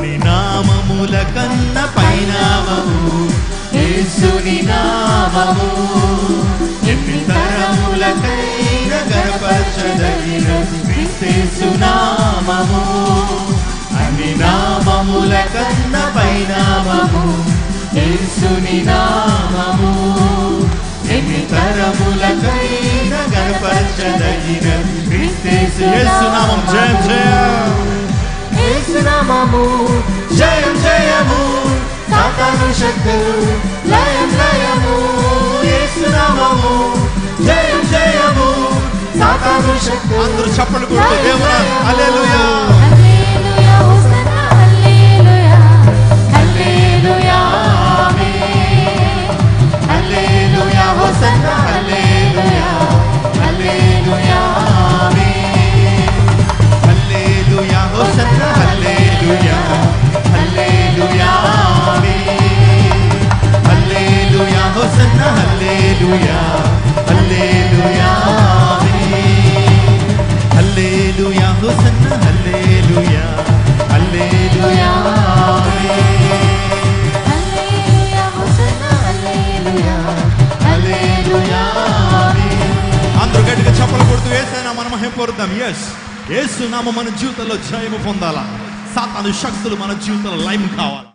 అన్ని నామముల కన్న పైనామము యేసుని నామము ఎన్ని తరములకైన గర్భచదగిన క్రీస్తు నామము అన్ని నామముల కన్న పైనామము యేసుని నామము ఎన్ని తరములకైన గర్భచదగిన క్రీస్తు యేసు నామం జయం జయం యేసునామము జయం జయము సాతాను శక్తులు లయం లయము యేసునామము జయం జయము సాతాను శక్తులు అందరూ చప్పట్లు కొడుతూ దేవుడా హల్లెలూయా హల్లెలూయా హోసన్నా హల్లెలూయా హల్లెలూయా ఆమేన్ హల్లెలూయా హోసన్నా హల్లెలూయా హల్లెలూయా ఆమేన్ హల్లెలూయా హోసన్నా హల్లెలూయా హల్లెలూయా ఆమేన్ హల్లెలూయా హోసన్నా హల్లెలూయా హల్లెలూయా ఆమేన్ హల్లెలూయా హోసన్నా హల్లెలూయా హల్లెలూయా ఆమేన్ హల్లెలూయా హోసన్నా హల్లెలూయా హల్లెలూయా ఆమేన్ అందరూ గట్టిగా చప్పలు కొడుతూ వేసైనా మనం మహిమపరుద్దాం ఎస్ ఏసు నామ మన జీవితంలో జయము పొందాలా సాతాను శక్తులు మన జీవితంలో లైమ్ కావాలి